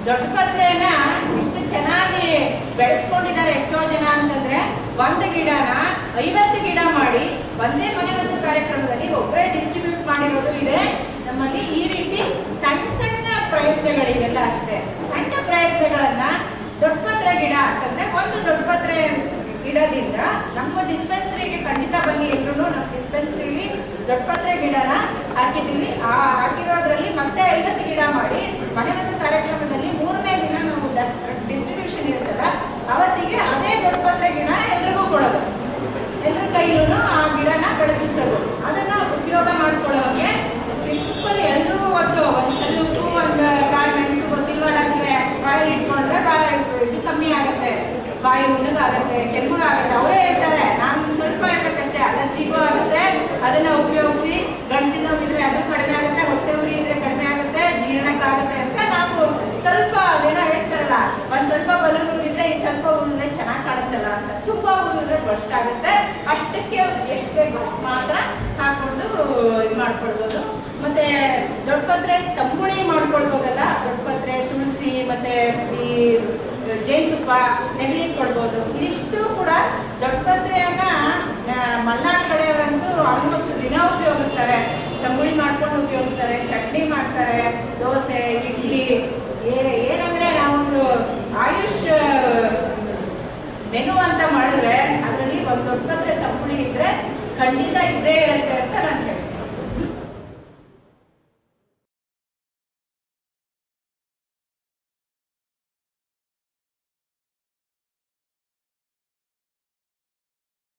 ದೊಡ್ಡ ಪತ್ರೆನ ಇಷ್ಟು ಚೆನ್ನಾಗಿ ಬೆಳೆಸ್ಕೊಂಡಿದ್ದಾರೆ ಎಷ್ಟೋ ಜನ ಅಂತಂದ್ರೆ ಒಂದು ಗಿಡನ ಐವತ್ತು ಗಿಡ ಮಾಡಿ ಒಂದೇ ಮನೆ ಒಂದು ಕಾರ್ಯಕ್ರಮದಲ್ಲಿ ಒಬ್ಬರೇ ಡಿಸ್ಟ್ರಿಬ್ಯೂಟ್ ಮಾಡಿರೋದು ಇದೆ ನಮ್ಮಲ್ಲಿ ಈ ರೀತಿ ಸಣ್ಣ ಸಣ್ಣ ಪ್ರಯತ್ನಗಳಿವೆಲ್ಲ ಅಷ್ಟೇ ಸಣ್ಣ ಪ್ರಯತ್ನಗಳನ್ನ ದೊಡ್ಡ ಪತ್ರೆ ಗಿಡ ಅಂತಂದ್ರೆ ಒಂದು ದೊಡ್ಡ ಪತ್ರೆ ಗಿಡದಿಂದ ನಮ್ಮ ಡಿಸ್ಪೆನ್ಸರಿಗೆ ಖಂಡಿತ ಬನ್ನಿ ಎಲ್ರು ನಮ್ಮ ಡಿಸ್ಪೆನ್ಸರಿಲಿ ದೊಡ್ಡ ಪತ್ರೆ ಗಿಡನ ಹಾಕಿದ್ದೀವಿ ಆ ಹಾಕಿರೋದ್ರಲ್ಲಿ ಮತ್ತೆ ಐವತ್ತು ಗಿಡ ಮಾಡಿ ಮನೆ ಒಂದು ಕಾರ್ಯಕ್ರಮದಲ್ಲಿ ಮೂರನೇ ದಿನ ನಾವು ಡಿಸ್ಟ್ರಿಬ್ಯೂಷನ್ ಇರುತ್ತಲ್ಲ ಅವತ್ತಿಗೆ ಅದೇ ದೊಡ್ಡ ಪತ್ರೆ ಗಿಡ ಎಲ್ರಿಗೂ ಕೊಡೋದು ಎಲ್ಲರ ಕೈಲೂ ಆ ಗಿಡನ ಬೆಳೆಸಿಸೋದು ಅದನ್ನ ಉಪಯೋಗ ಮಾಡ್ಕೊಳ್ಳೋಕೆ ಸಿಂಪಲ್ ಎಲ್ರಿಗೂ ಗೊತ್ತು ಒಂದು ಕಲ್ಲು ಉಪ್ಪು ಒಂದು ಕಾಳು ಮೆಣಸು ಗೊತ್ತಿಲ್ವಲ್ಲ ಅಂದ್ರೆ ಬಾಯಲ್ಲಿ ಇಟ್ಕೊಂಡ್ರೆ ಬಾಯಿ ಇದು ಕಮ್ಮಿ ಆಗುತ್ತೆ ಬಾಯಿ ಹುಣ್ಣಗಾಗತ್ತೆ ಕೆಮ್ಮಗಾಗತ್ತೆ ಅವರೇ ಹೇಳ್ತಾರೆ ನಾವು ಇನ್ನು ಸ್ವಲ್ಪ ಇರ್ಬೇಕಷ್ಟೇ ಅಲರ್ಜಿಗೂ ಆಗುತ್ತೆ ಅದನ್ನ ಉಪಯೋಗಿಸಿ ಗಂಟು ನೋವಿದ್ರೆ ಅದು ಕಡಿಮೆ ಆಗುತ್ತೆ ಹೊಟ್ಟೆ ಉರಿ ಇದ್ರೆ ಕಡಿಮೆ ಆಗುತ್ತೆ ಜೀರ್ಣಕ್ಕಾಗುತ್ತೆ ಅಂತ ನಾವು ಸ್ವಲ್ಪ ಅದೇನೋ ಹೇಳ್ತಾರಲ್ಲ ಒಂದ್ ಸ್ವಲ್ಪ ಬಲೂನ್ ಉಳಿದ್ರೆ ಇನ್ ಸ್ವಲ್ಪ ಉಳಿದ್ರೆ ಚೆನ್ನಾಗಿ ಕಾಣುತ್ತಲ್ಲ ಅಂತ ತುಂಬಾ ಉಳಿದ್ರೆ ಬಸ್ಟ್ ಆಗುತ್ತೆ ಅಷ್ಟಕ್ಕೆ ಎಷ್ಟು ಬೇಕು ಅಷ್ಟು ಮಾತ್ರ ಹಾಕೊಂಡು ಇದು ಮಾಡ್ಕೊಳ್ಬೋದು ಮತ್ತೆ ದೊಡ್ಡ ಪತ್ರೆ ತಂಬುಳಿ ಮಾಡ್ಕೊಳ್ಬೋದಲ್ಲ ದೊಡ್ಡ ಪತ್ರೆ ತುಳಸಿ ಮತ್ತೆ ಈ ಜೇನುತುಪ್ಪ ನೆಗಡಿ ಕೊಡ್ಬೋದು ಇದಿಷ್ಟು ಕೂಡ ದೊಡ್ಡ ಪತ್ರೆಯನ್ನ ಆ, ಮಲೆನಾಡು ಕಡೆಯವರಂತೂ ಆಲ್ಮೋಸ್ಟ್ ದಿನ ಉಪಯೋಗಿಸ್ತಾರೆ ತಂಬುಳಿ ಮಾಡ್ಕೊಂಡು ಉಪಯೋಗಿಸ್ತಾರೆ ಚಟ್ನಿ ಮಾಡ್ತಾರೆ ದೋಸೆ ಇಡ್ಲಿ ಏ- ಏನಂದ್ರೆ ನಾವೊಂದು ಆಯುಷ್ ಮೆನು ಅಂತ ಮಾಡಿದ್ರೆ ಅದರಲ್ಲಿ ಒಂದು ದೊಡ್ಡ ಪತ್ರೆ ತಂಬುಳಿ ಇದ್ರೆ ಖಂಡಿತ ಇದ್ದೇ ಇರುತ್ತೆ